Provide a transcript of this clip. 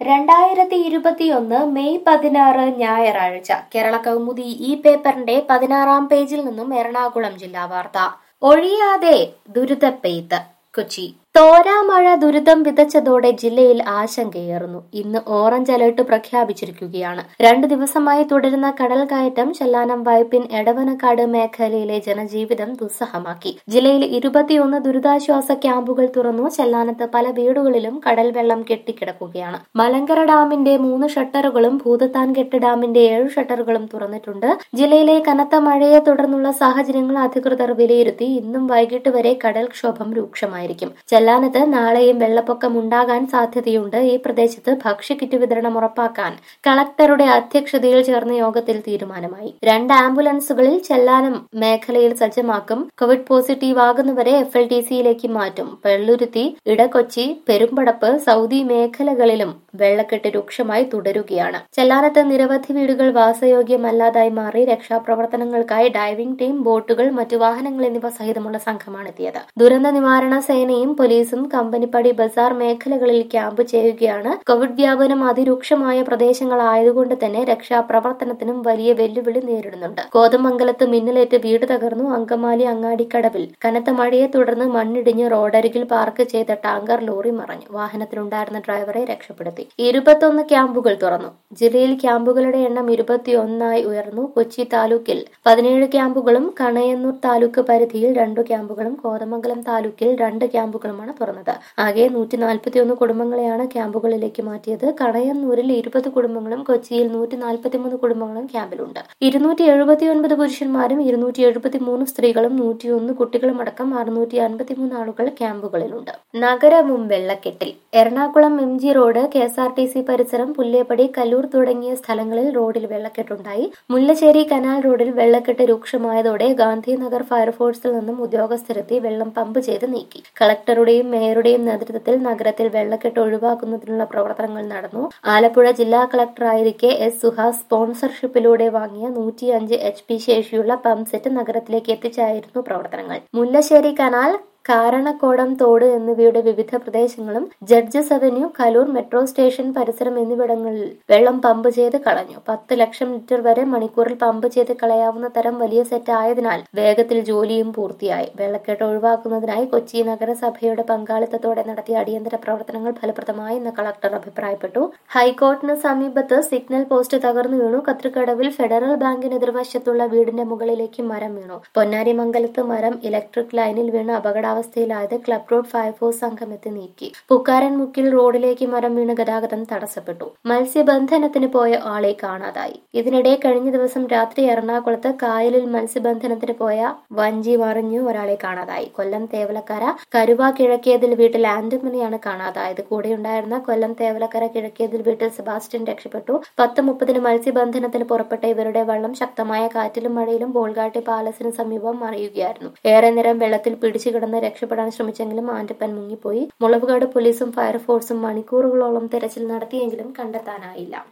രണ്ടായിരത്തി ഇരുപത്തിയൊന്ന് മെയ് പതിനാറ് ഞായറാഴ്ച കേരള കൗമുദി ഈ പേപ്പറിന്റെ പതിനാറാം പേജിൽ നിന്നും എറണാകുളം ജില്ലാ വാർത്ത ഒഴിയാതെ ദുരിതപ്പെയ്ത്ത് കൊച്ചി തോരാമഴ ദുരിതം വിതച്ചതോടെ ജില്ലയിൽ ആശങ്കയേറുന്നു ഇന്ന് ഓറഞ്ച് അലർട്ട് പ്രഖ്യാപിച്ചിരിക്കുകയാണ് രണ്ടു ദിവസമായി തുടരുന്ന കടൽ കയറ്റം ചെല്ലാനം വൈപ്പിൻ എടവനക്കാട് മേഖലയിലെ ജനജീവിതം ദുസ്സഹമാക്കി ജില്ലയിൽ ഇരുപത്തിയൊന്ന് ദുരിതാശ്വാസ ക്യാമ്പുകൾ തുറന്നു ചെല്ലാനത്ത് പല വീടുകളിലും കടൽ വെള്ളം കെട്ടിക്കിടക്കുകയാണ് മലങ്കര ഡാമിന്റെ മൂന്ന് ഷട്ടറുകളും ഭൂതത്താൻകെട്ട് ഡാമിന്റെ ഏഴ് ഷട്ടറുകളും തുറന്നിട്ടുണ്ട് ജില്ലയിലെ കനത്ത മഴയെ തുടർന്നുള്ള സാഹചര്യങ്ങൾ അധികൃതർ വിലയിരുത്തി ഇന്നും വൈകിട്ട് വരെ കടൽക്ഷോഭം രൂക്ഷമായിരിക്കും ചെല്ലാനത്ത് നാളെയും വെള്ളപ്പൊക്കം ഉണ്ടാകാൻ സാധ്യതയുണ്ട് ഈ പ്രദേശത്ത് ഭക്ഷ്യക്കിറ്റ് വിതരണം ഉറപ്പാക്കാൻ കളക്ടറുടെ അധ്യക്ഷതയിൽ ചേർന്ന യോഗത്തിൽ തീരുമാനമായി രണ്ട് ആംബുലൻസുകളിൽ ചെല്ലാനം മേഖലയിൽ സജ്ജമാക്കും കോവിഡ് പോസിറ്റീവ് ആകുന്നവരെ എഫ് എൽ ടി സിയിലേക്ക് മാറ്റും വെള്ളുരുത്തി ഇടക്കൊച്ചി പെരുമ്പടപ്പ് സൗദി മേഖലകളിലും വെള്ളക്കെട്ട് രൂക്ഷമായി തുടരുകയാണ് ചെല്ലാനത്ത് നിരവധി വീടുകൾ വാസയോഗ്യമല്ലാതായി മാറി രക്ഷാപ്രവർത്തനങ്ങൾക്കായി ഡൈവിംഗ് ടീം ബോട്ടുകൾ മറ്റു വാഹനങ്ങൾ എന്നിവ സഹിതമുള്ള സംഘമാണെത്തിയത് ദുരന്ത നിവാരണ സേനയും പോലീസും കമ്പനിപ്പടി ബസാർ മേഖലകളിൽ ക്യാമ്പ് ചെയ്യുകയാണ് കോവിഡ് വ്യാപനം അതിരൂക്ഷമായ പ്രദേശങ്ങളായതുകൊണ്ട് തന്നെ രക്ഷാപ്രവർത്തനത്തിനും വലിയ വെല്ലുവിളി നേരിടുന്നുണ്ട് കോതമംഗലത്ത് മിന്നലേറ്റ് വീട് തകർന്നു അങ്കമാലി അങ്ങാടിക്കടവിൽ കനത്ത മഴയെ തുടർന്ന് മണ്ണിടിഞ്ഞ് റോഡരികിൽ പാർക്ക് ചെയ്ത ടാങ്കർ ലോറി മറഞ്ഞു വാഹനത്തിലുണ്ടായിരുന്ന ഡ്രൈവറെ രക്ഷപ്പെടുത്തി ഇരുപത്തൊന്ന് ക്യാമ്പുകൾ തുറന്നു ജില്ലയിൽ ക്യാമ്പുകളുടെ എണ്ണം ഇരുപത്തിയൊന്നായി ഉയർന്നു കൊച്ചി താലൂക്കിൽ പതിനേഴ് ക്യാമ്പുകളും കണയന്നൂർ താലൂക്ക് പരിധിയിൽ രണ്ടു ക്യാമ്പുകളും കോതമംഗലം താലൂക്കിൽ രണ്ട് ക്യാമ്പുകളുമാണ് തുറന്നത് ആകെ നൂറ്റി നാൽപ്പത്തിയൊന്ന് കുടുംബങ്ങളെയാണ് ക്യാമ്പുകളിലേക്ക് മാറ്റിയത് കണയന്നൂരിൽ ഇരുപത് കുടുംബങ്ങളും കൊച്ചിയിൽ നൂറ്റി നാൽപ്പത്തിമൂന്ന് കുടുംബങ്ങളും ക്യാമ്പിലുണ്ട് ഇരുന്നൂറ്റി എഴുപത്തിയൊൻപത് പുരുഷന്മാരും ഇരുന്നൂറ്റി എഴുപത്തിമൂന്ന് സ്ത്രീകളും നൂറ്റിയൊന്ന് കുട്ടികളും അടക്കം അറുന്നൂറ്റി അൻപത്തിമൂന്ന് ആളുകൾ ക്യാമ്പുകളിലുണ്ട് നഗരവും വെള്ളക്കെട്ടിൽ Ernakulam M G road K S R T C പരിസരം പുല്ലേപ്പടി കല്ലൂർ തുടങ്ങിയ സ്ഥലങ്ങളിൽ റോഡിൽ വെള്ളക്കെട്ടുണ്ടായി മുല്ലശ്ശേരി കനാൽ റോഡിൽ വെള്ളക്കെട്ട് രൂക്ഷമായതോടെ ഗാന്ധിനഗർ ഫയർഫോഴ്സിൽ നിന്നും ഉദ്യോഗസ്ഥരെത്തി വെള്ളം പമ്പ് ചെയ്ത് നീക്കി കളക്ടറുടെയും മേയറുടെയും നേതൃത്വത്തിൽ നഗരത്തിൽ വെള്ളക്കെട്ട് ഒഴിവാക്കുന്നതിനുള്ള പ്രവർത്തനങ്ങൾ നടന്നു ആലപ്പുഴ ജില്ലാ കളക്ടറായിരിക്കെ എസ് സുഹാസ് സ്പോൺസർഷിപ്പിലൂടെ വാങ്ങിയ നൂറ്റിയഞ്ച് എച്ച് പി ശേഷിയുള്ള പമ്പ് സെറ്റ് നഗരത്തിലേക്ക് എത്തിച്ചായിരുന്നു പ്രവർത്തനങ്ങൾ മുല്ലശ്ശേരി കനാൽ കാരണക്കോടം തോട് എന്നിവയുടെ വിവിധ പ്രദേശങ്ങളും judges avenue Kaloor metro station പരിസരം എന്നിവിടങ്ങളിൽ വെള്ളം പമ്പ് ചെയ്ത് കളഞ്ഞു പത്ത് ലക്ഷം ലിറ്റർ വരെ മണിക്കൂറിൽ പമ്പ് ചെയ്ത് കളയാവുന്ന തരം വലിയ സെറ്റ് ആയതിനാൽ വേഗത്തിൽ ജോലിയും പൂർത്തിയായി വെള്ളക്കെട്ട് ഒഴിവാക്കുന്നതിനായി കൊച്ചി നഗരസഭയുടെ പങ്കാളിത്തത്തോടെ നടത്തിയ അടിയന്തര പ്രവർത്തനങ്ങൾ ഫലപ്രദമായി എന്ന് കളക്ടർ അഭിപ്രായപ്പെട്ടു ഹൈക്കോർട്ടിന് സമീപത്ത് സിഗ്നൽ പോസ്റ്റ് തകർന്നു വീണു കത്രിക്കടവിൽ ഫെഡറൽ ബാങ്കിന് എതിർവശത്തുള്ള വീടിന്റെ മുകളിലേക്ക് മരം വീണു പൊന്നാരി മംഗലത്ത് മരം ഇലക്ട്രിക് ലൈനിൽ വീണ് അപകടാവസ്ഥയിലായത് ക്ലബ് റോഡ് ഫയർഫോഴ്സ് സംഘം എത്തി നീക്കി പുക്കാരൻ മുക്കിൽ റോഡിലേക്ക് മരം വീണ് ഗതാഗതം തടസ്സപ്പെട്ടു മത്സ്യബന്ധനത്തിന് പോയ ആളെ കാണാതായി ഇതിനിടെ കഴിഞ്ഞ ദിവസം രാത്രി എറണാകുളത്ത് കായലിൽ മത്സ്യബന്ധനത്തിന് പോയ വഞ്ചി മറിഞ്ഞു ഒരാളെ കാണാതായി കൊല്ലം തേവലക്കര കരുവ കിഴക്കേതിൽ വീട്ടിൽ ആന്റമണിയാണ് കാണാതായത് കൂടെയുണ്ടായിരുന്ന കൊല്ലം തേവലക്കര കിഴക്കേതിൽ വീട്ടിൽ സെബാസ്റ്റ്യൻ രക്ഷപ്പെട്ടു പത്ത് മുപ്പതിന് മത്സ്യബന്ധനത്തിന് പുറപ്പെട്ട ഇവരുടെ വള്ളം ശക്തമായ കാറ്റിലും മഴയിലും ബോൾഗാട്ടി പാലസിന് സമീപം മറിയുകയായിരുന്നു ഏറെ നേരം വെള്ളത്തിൽ പിടിച്ചു കിടന്ന് രക്ഷപ്പെടാൻ ശ്രമിച്ചെങ്കിലും ആന്റപ്പൻ മുങ്ങിപ്പോയി മുളവുകാട് പോലീസും ഫയർഫോഴ്സും മണിക്കൂറുകളോളം തെരച്ചിൽ നടത്തിയെങ്കിലും കണ്ടെത്താനായില്ല